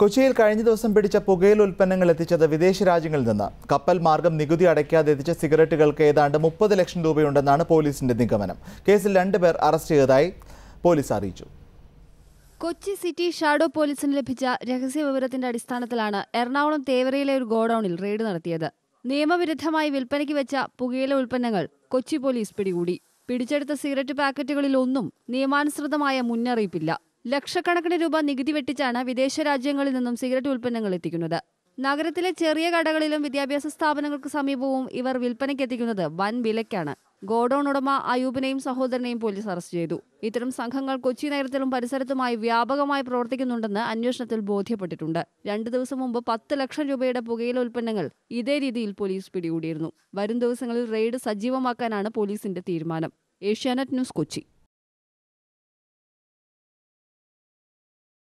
കൊച്ചിയിൽ കഴിഞ്ഞ ദിവസം പിടിച്ച പുകയില ഉൽപ്പന്നങ്ങൾ എത്തിച്ചത് വിദേശ രാജ്യങ്ങളിൽ നിന്ന് കപ്പൽ മാർഗം നികുതി അടയ്ക്കാതെ എത്തിച്ച സിഗരറ്റുകൾക്ക് ഏതാണ്ട് മുപ്പത് ലക്ഷം രൂപയുണ്ടെന്നാണ് പോലീസിന്റെ നിഗമനം കേസിൽ രണ്ടുപേർ അറസ്റ്റ് ചെയ്തതായി പോലീസ് അറിയിച്ചു കൊച്ചി സിറ്റി ഷാഡോ പോലീസിന് ലഭിച്ച രഹസ്യ വിവരത്തിന്റെ അടിസ്ഥാനത്തിലാണ് എറണാകുളം തേവരയിലെ ഒരു ഗോഡൌണിൽ റെയ്ഡ് നടത്തിയത് നിയമവിരുദ്ധമായി വിൽപ്പനയ്ക്ക് വെച്ച പുകയില ഉൽപ്പന്നങ്ങൾ കൊച്ചി പോലീസ് പിടികൂടി പിടിച്ചെടുത്ത സിഗരറ്റ് പാക്കറ്റുകളിൽ ഒന്നും നിയമാനുസൃതമായ മുന്നറിയിപ്പില്ല ലക്ഷക്കണക്കിന് രൂപ നികുതി വെട്ടിച്ചാണ് വിദേശ രാജ്യങ്ങളിൽ നിന്നും സിഗരറ്റ് ഉൽപ്പന്നങ്ങൾ എത്തിക്കുന്നത് നഗരത്തിലെ ചെറിയ കടകളിലും വിദ്യാഭ്യാസ സ്ഥാപനങ്ങൾക്ക് സമീപവും ഇവർ വിൽപ്പനയ്ക്ക് എത്തിക്കുന്നത് വൻ വിലയ്ക്കാണ് ഗോഡൌൺ ഉടമ അയൂബിനെയും സഹോദരനെയും പോലീസ് അറസ്റ്റ് ചെയ്തു ഇത്തരം സംഘങ്ങൾ കൊച്ചി നഗരത്തിലും പരിസരത്തുമായി വ്യാപകമായി പ്രവർത്തിക്കുന്നുണ്ടെന്ന് അന്വേഷണത്തിൽ ബോധ്യപ്പെട്ടിട്ടുണ്ട് രണ്ടു ദിവസം മുമ്പ് പത്ത് ലക്ഷം രൂപയുടെ പുകയില ഉൽപ്പന്നങ്ങൾ ഇതേ രീതിയിൽ പോലീസ് പിടികൂടിയിരുന്നു വരും ദിവസങ്ങളിൽ റെയ്ഡ് സജീവമാക്കാനാണ് പോലീസിന്റെ തീരുമാനം ഏഷ്യാനെറ്റ് ന്യൂസ് കൊച്ചി